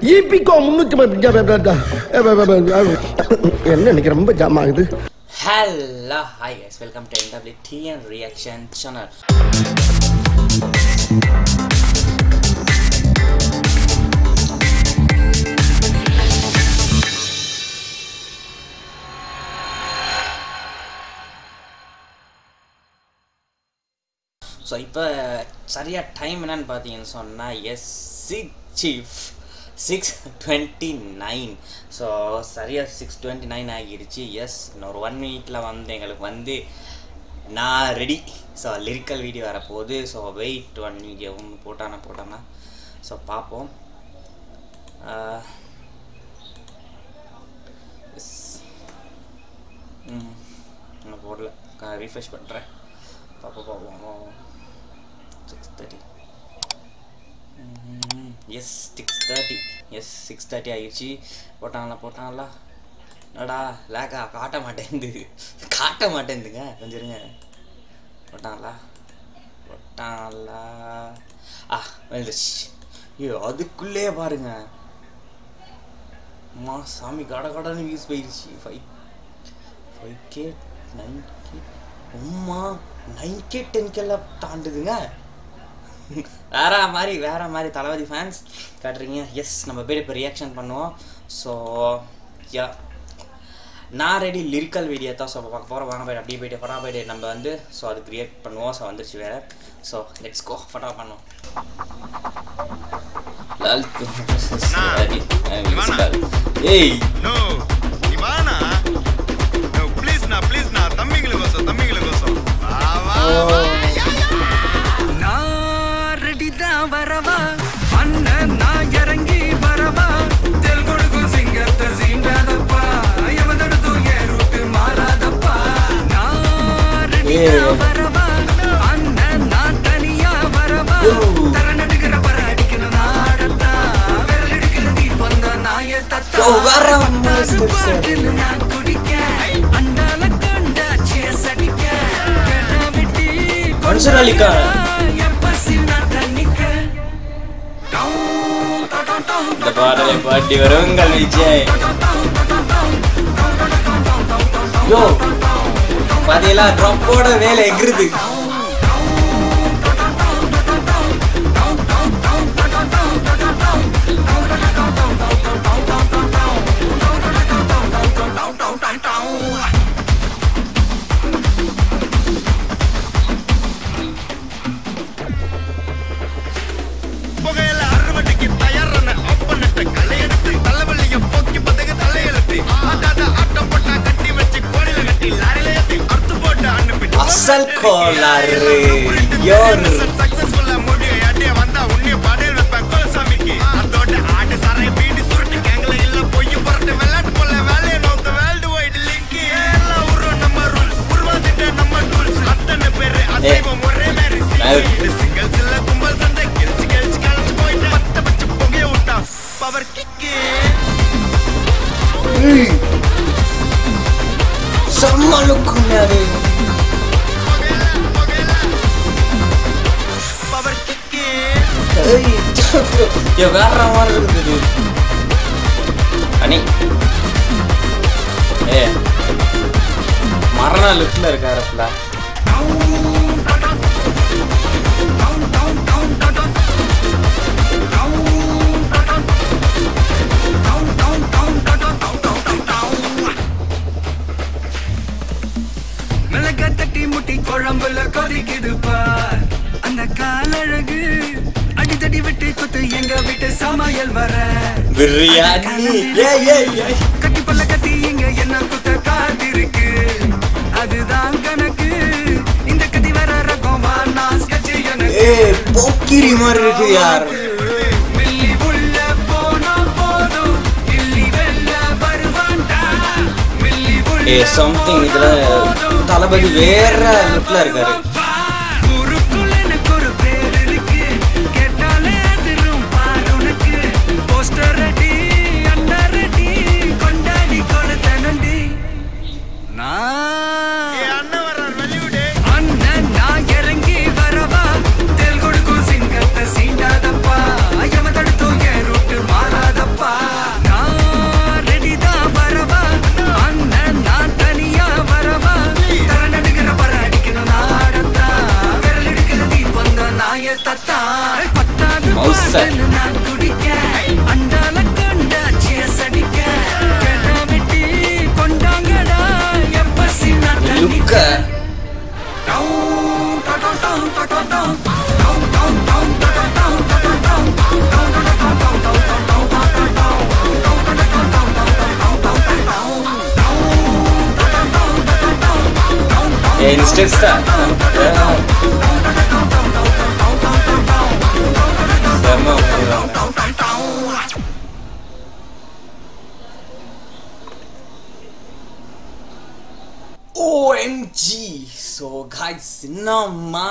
இபிகோ முன்னூத்தி என்ன இன்னைக்கு ரொம்ப ஜாம் ஆகுது hello hi guys welcome to NW TN reaction channel so இப்போ சரியாக டைம் என்னன்னு பார்த்தீங்கன்னு சொன்னால் எஸ் சிக்ஸ் சீஃப் சிக்ஸ் டுவெண்ட்டி நைன் ஸோ சரியாக சிக்ஸ் டுவெண்ட்டி நைன் ஆகிடுச்சு எஸ் இன்னொரு ஒன் மினிட்டில் வந்து எங்களுக்கு வந்து நான் ரெடி ஸோ லிரிக்கல் வீடியோ வரப்போகுது ஸோ வெயிட் ஒன் வீடியோ ஒன்று போட்டானா போட்டானா ஸோ பார்ப்போம் ஆஹ், yes. ம் நான் போடல ரீஃப்ரெஷ் பண்ணுறேன் பார்ப்போம் பார்ப்போம் six thirty yes six thirty yes six thirty ஆயிடுச்சு போட்டாங்களா போட்டாங்களா என்னடா லேக்கா காட்ட மாட்டேங்குது காட்ட மாட்டேங்குதுங்க கொஞ்சம் இருங்க போட்டாங்களா போட்டாங்களா ஆ வந்துச்சு ஐயோ அதுக்குள்ளே பாருங்க அம்மா சாமி கட கடன்னு யூஸ் போயிடுச்சு five five K nine K உம்மா நைன் கே டென் கேலாம் தாண்டுதுங்க வேற மாதிரி வேற மாதிரி தளபதி ஃபேன்ஸ் காட்டுறீங்க எஸ் நம்ம போய் இப்போ ரியாக்ஷன் பண்ணுவோம் ஸோ யா நான் ரெடி லிரிக்கல் வீடியோ தான் ஸோ பார்க்க போகிறோம் வாங்க போய்ட்டு அப்படியே போயிட்டு ஃபட்டா போயிட்டு நம்ம வந்து ஸோ அதுக்கு ரியாக்ட் பண்ணுவோம் ஸோ வந்துருச்சு வேற ஸோ லெட்ஸ் கோ ஃபட்டா பண்ணுவோம் லால் ஏய் நோ நீ வானா நோ ப்ளீஸ் நான் ப்ளீஸ் நான் தம்பிங்களுக்கோசம் தம்பிங்களுக்கோசம் வா வா நான் ரெடிதான் வரவா அண்ணன் நான் இறங்கி வரவா தெல் கொடுக்கும் சிங்கத்தை சீண்டாதப்பா எவதடுத்தும் என் ரூட்டு மாறாதப்பா நான் ரெடிதான் வரவா அண்ணன் நான் தனியா வரவா தர நடுக்கிற பர அடிக்கணும் நாடத்தா விரல் எடுக்கிற தீபம் தான் நாய தத்தா யோ, வேற மாதிரி steps. பாட்டில் நான் குடிக்க அண்டால கண்டா சேஸ் அடிக்க கடா வெட்டி மனுஷன் அழிக்கா. இந்த பாடலை பாட்டி வரும் உங்கள் விஜய் யோ பாத்தீங்களா ட்ராப்போட வேலை எகிருது புகையில அறுவடைக்கு தயாரான அப்பனட்ட கலையெடுத்து தலைவலிய போக்கி பதக தலையெழுத்து ஆட்டாத ஆட்டம் போட்டா கட்டி வச்சு கோடில கட்டி லாரில ஏத்தி அறுத்து போட்டு அனுப்பிட்டு அசல் கோளாறு யோர் சக்சஸ்ஃபுல்லா முடிய அடிய வந்தா உன்னைய பாடல் வைப்பேன் கோலசாமிக்கு அதோட ஆடு சரை பீடி சுருட்டு கேங்கல இல்ல பொய் புரட்டு விளையாட்டு போல வேலையை நோக்க வேர்ல்டு வைடு லிங்க் எல்லாம் உருவம் நம்ம ரூல்ஸ் உருவாக்கிட்ட நம்ம டூல்ஸ் அத்தனை பேரு அசைவம் ஒரே மாதிரி சிங்கிள்ஸ் இல்ல கும்பல் சண்டை கிழிச்சு கிழிச்சு கழிச்சு போயிட்டு பத்த பச்சை புகைய விட்டா பவர் கிக்கு சம்மலுக்குங்க அது பவர் கிக்கு ஏய், யோ, வேற மாதிரி இருக்குது அனி ஏ மரண லிஃப்ட்ல இருக்காருல மிளகா தட்டி முட்டி குழம்புல கொதிக்குது பார் அந்த காலழகு அடித்தடி விட்டு குத்து எங்க வீட்டு சமையல் வர பிரியாணி ஏய் ஏய் ஏய் கட்டி பல்ல கட்டி இங்க என்ன குத்த காத்திருக்கு அதுதான் கணக்கு இந்த கத்தி வர ரகம் வானா ஸ்கெட்ச் எனக்கு ஏய் போக்கிரி மாதிரி இருக்கு யார் மில்லி உள்ள போனா போதும் இல்லி வெல்ல வருவான்டா மில்லி உள்ள ஏ சம்திங் இதுல தளபதி வேற லிஃப்ட்ல இருக்காரு ஊருக்குள்ள எனக்கு ஒரு பேர் இருக்கு கேட்டாலே அதிரும் பாரு உனக்கு போஸ்டர் ரெடி அண்டா ரெடி கொண்டாடி கொடுத்தனண்டி நான் ஏ அண்ணன் வர்றார் வெளியூடு அண்ணன் நான் இறங்கி வரவா தெல் கொடுக்கும் சிங்கத்தை சீண்டாதப்பா எவன் தடுத்தும் என் ரூட்டு மாறாதப்பா ஏய் இந்த ஸ்டெப்ஸ் தான் செம்ம பண்ணிடுவாங்க ஓஎம்ஜி ஸோ காய்ஸ் என்னம்மா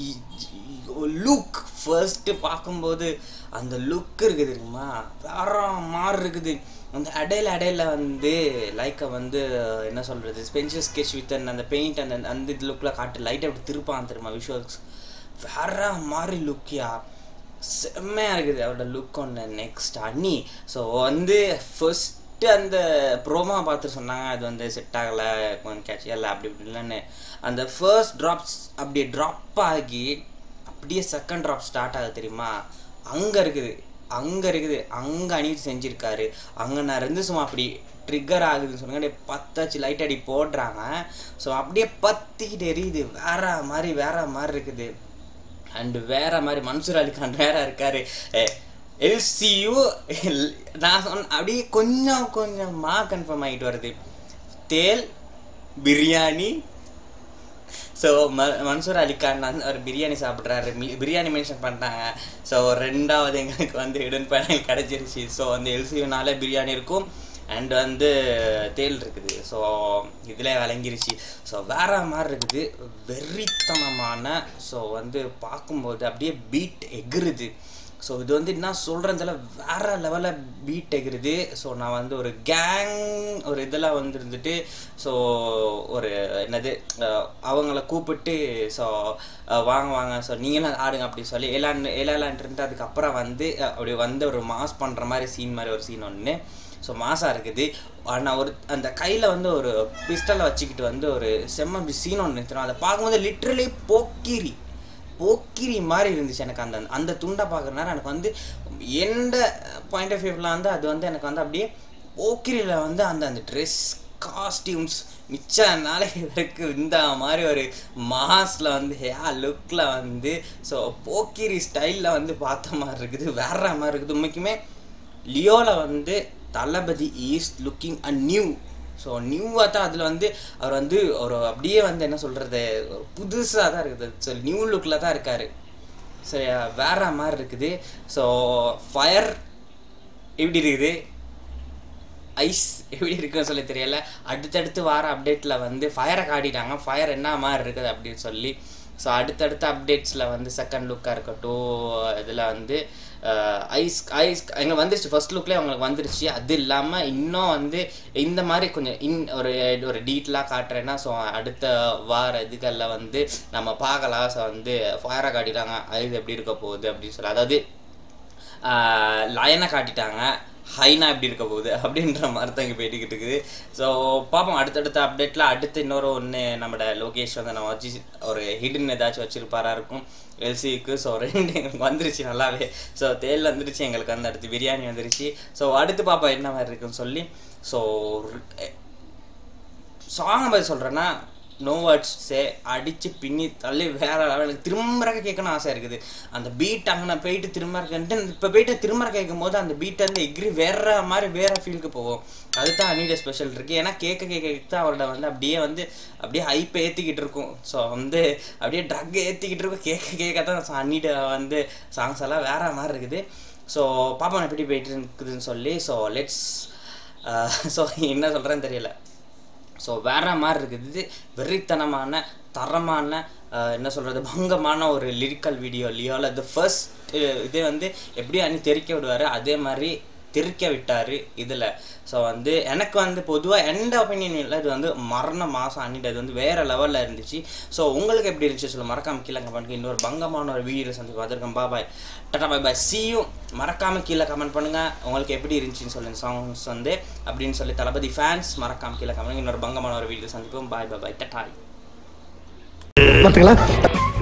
லுக் ஃபர்ஸ்ட் பார்க்கும்போது அந்த லுக் இருக்குது தெரியுமா வேற மாதிரி இருக்குது அந்த அடையில அடையில வந்து லைக்கை வந்து என்ன சொல்கிறது ஸ்பென்சர் ஸ்கெச் வித் அந்த பெயிண்ட் அந்த அந்த இது லுக்கில் காட்டு லைட்டை அப்படி திருப்பான் தெரியுமா விஷுவல்ஸ் வேற மாதிரி லுக்கியா செம்மையாக இருக்குது அவரோட லுக் ஒன்று நெக்ஸ்ட் அண்ணி ஸோ வந்து ஃபர்ஸ்ட்டு அந்த ப்ரோமா பார்த்து சொன்னாங்க அது வந்து செட் ஆகலை கொஞ்சம் கேட்சியாக இல்லை அப்படி இப்படி இல்லைன்னு அந்த ஃபர்ஸ்ட் ட்ராப்ஸ் அப்படியே ட்ராப் ஆகி அப்படியே செகண்ட் ட்ராப் ஸ்டார்ட் ஆகுது தெரியுமா அங்கே இருக்குது அங்கே இருக்குது அங்கே அணிட்டு செஞ்சுருக்காரு அங்கே நான் இருந்து சும்மா அப்படி ட்ரிக்கர் ஆகுதுன்னு சொன்னாங்க அப்படியே பத்தாச்சு லைட் அடி போடுறாங்க ஸோ அப்படியே பத்திக்கிட்டு எரியுது வேற மாதிரி வேற மாதிரி இருக்குது அண்ட் வேற மாதிரி மன்சூர் அலிகான் வேற இருக்காரு எல்சியூ நான் சொன்ன அப்படியே கொஞ்சம் கொஞ்சமா கன்ஃபார்ம் ஆகிட்டு வருது தேல் பிரியாணி ஸோ ம மன்சூர் அலிகான் வந்து ஒரு பிரியாணி சாப்பிட்றாரு பிரியாணி மென்ஷன் பண்ணிட்டாங்க ஸோ ரெண்டாவது எங்களுக்கு வந்து இடன் பேனல் கிடச்சிருச்சு ஸோ வந்து எல்சியூனால பிரியாணி இருக்கும் அண்ட் வந்து தேல் இருக்குது ஸோ இதில் விளங்கிருச்சு ஸோ வேற மாதிரி இருக்குது வெறித்தனமான ஸோ வந்து பார்க்கும்போது அப்படியே பீட் எகுறுது ஸோ இது வந்து என்ன சொல்கிறதுல வேற லெவலில் பீட் எகுறுது ஸோ நான் வந்து ஒரு கேங் ஒரு இதில் வந்து இருந்துட்டு ஸோ ஒரு என்னது அஹ், அவங்கள கூப்பிட்டு ஸோ வாங்க வாங்க ஸோ நீங்களும் ஆடுங்க அப்படி சொல்லி ஏலாண்டு ஏலாலான்ட்டு அதுக்கப்புறம் வந்து அஹ், அப்படி வந்து ஒரு மாஸ் பண்ணுற மாதிரி சீன் மாதிரி ஒரு சீன் ஒன்று ஸோ மாசா இருக்குது ஆனால் ஒரு அந்த கையில் வந்து ஒரு பிஸ்டலை வச்சுக்கிட்டு வந்து ஒரு செம்ம சீன் ஒன்று நிறுத்தணும் அதை பார்க்கும்போது லிட்ரலி போக்கிரி போக்கிரி மாதிரி இருந்துச்சு எனக்கு அந்த அந்த துண்டை பார்க்குறனால எனக்கு வந்து எந்த பாயிண்ட் ஆஃப் வியூவில் வந்து அது வந்து எனக்கு வந்து அப்படியே போக்கிரியில் வந்து அந்த அந்த ட்ரெஸ் காஸ்டியூம்ஸ் மிச்ச நாளைக்கு வரைக்கும் இந்த மாதிரி ஒரு மாஸில் வந்து ஹேயா லுக்கில் வந்து ஸோ போக்கிரி ஸ்டைலில் வந்து பார்த்த மாதிரி இருக்குது வேற மாதிரி இருக்குது உண்மைக்குமே லியோவில் வந்து Thalapathy is looking a new so நியூவாக தான் அதில் வந்து அவர் வந்து ஒரு அப்படியே வந்து என்ன சொல்கிறது புதுசாக தான் இருக்குது ஸோ நியூ லுக்கில் தான் இருக்கார் சரியா வேற மாதிரி இருக்குது ஸோ ஃபயர் எப்படி இருக்குது ஐஸ் எப்படி இருக்குன்னு சொல்லி தெரியல அடுத்தடுத்து வர அப்டேட்டில் வந்து ஃபயரை காட்டிட்டாங்க ஃபயர் என்ன மாதிரி இருக்குது அப்படின்னு சொல்லி ஸோ அடுத்தடுத்த அப்டேட்ஸில் வந்து செகண்ட் லுக்காக இருக்கட்டும் இதில் வந்து ஐஸ் ஐஸ் எங்களுக்கு வந்துருச்சு ஃபர்ஸ்ட் லுக்லேயே அவங்களுக்கு வந்துருச்சு அது இல்லாமல் இன்னும் வந்து இந்த மாதிரி கொஞ்சம் இன் ஒரு ஒரு டீட்டெயிலாக காட்டுறேன்னா ஸோ அடுத்த வார இதுகளில் வந்து நம்ம பார்க்கலாம் ஸோ வந்து ஃபயரை காட்டிட்டாங்க ஐஸ் எப்படி இருக்க போகுது அப்படின்னு சொல்லி அதாவது லயனை காட்டிட்டாங்க ஹைனா எப்படி இருக்க போகுது அப்படின்ற மாதிரி தான் இங்கே போயிட்டுக்கிட்டு இருக்குது ஸோ பார்ப்போம் அடுத்தடுத்த அப்டேட்டில் அடுத்து இன்னொரு ஒன்று நம்மளோட லோகேஷ் வந்து நம்ம வச்சு ஒரு ஹிடன் ஏதாச்சும் வச்சிருப்பாரா இருக்கும் எல்சிக்கு ஸோ ரெண்டு எங்களுக்கு வந்துருச்சு நல்லாவே ஸோ தேல் வந்துருச்சு எங்களுக்கு வந்து அடுத்து பிரியாணி வந்துருச்சு ஸோ அடுத்து பாப்பா என்ன மாதிரி இருக்குன்னு சொல்லி ஸோ சாங்கை பற்றி சொல்கிறேன்னா நோ வேர்ட்ஸே அடித்து பின்னி தள்ளி வேற level. எனக்கு திரும்ப கேட்கணும் ஆசை இருக்குது அந்த பீட் அங்கே நான் போயிட்டு திரும்ப கேட்டு இப்போ போயிட்டு திரும்ப கேட்கும் போது அந்த பீட் வந்து எக்ரி வேற மாதிரி வேற ஃபீலுக்கு போகும் அதுதான் அனிட ஸ்பெஷல் இருக்குது ஏன்னா கேட்க கேட்க கேட்க அவரோட வந்து அப்படியே வந்து அப்படியே ஹைப்பை ஏற்றிக்கிட்டு இருக்கும் ஸோ வந்து அப்படியே ட்ரக் ஏற்றிக்கிட்டு இருக்கும் கேட்க கேட்க தான் அன்னிட வந்து சாங்ஸ் எல்லாம் வேற மாதிரி இருக்குது ஸோ பாப்பா எப்படி போயிட்டு இருக்குதுன்னு சொல்லி ஸோ லெட்ஸ் ஸோ என்ன சொல்கிறேன்னு தெரியல ஸோ வேற மாதிரி இருக்குது இது வெறித்தனமான தரமான அஹ், என்ன சொல்கிறது பங்கமான ஒரு லிரிக்கல் வீடியோ லியோவில் இது ஃபர்ஸ்ட் இது வந்து எப்படி அன்னி தெரிக்க விடுவார் அதே மாதிரி தெரிக்க விட்டார் இதில் ஸோ வந்து எனக்கு வந்து பொதுவாக எந்த ஒப்பீனியன் இல்லை இது வந்து மரண மாதம் அன்னிட்டு இது வந்து வேறு லெவலில் இருந்துச்சு ஸோ உங்களுக்கு எப்படி இருந்துச்சு சொல்ல மறக்காம கீழே கமெண்ட் இன்னொரு பங்கமான ஒரு வீடியோ சந்தி பார்த்துருக்கேன் பா பாய் டாடா பாய் பாய் சியும் மறக்காம கீழே கமெண்ட் பண்ணுங்கள் உங்களுக்கு எப்படி இருந்துச்சுன்னு சொல்லுங்க சாங்ஸ் வந்து அப்படின்னு சொல்லி தளபதி ஃபேன்ஸ் மறக்காம கீழே கமெண்ட் இன்னொரு பங்கமான ஒரு வீடியோ சந்திப்போம் பாய் பாய் பாய் டட்டாய் பார்த்துக்கலாம்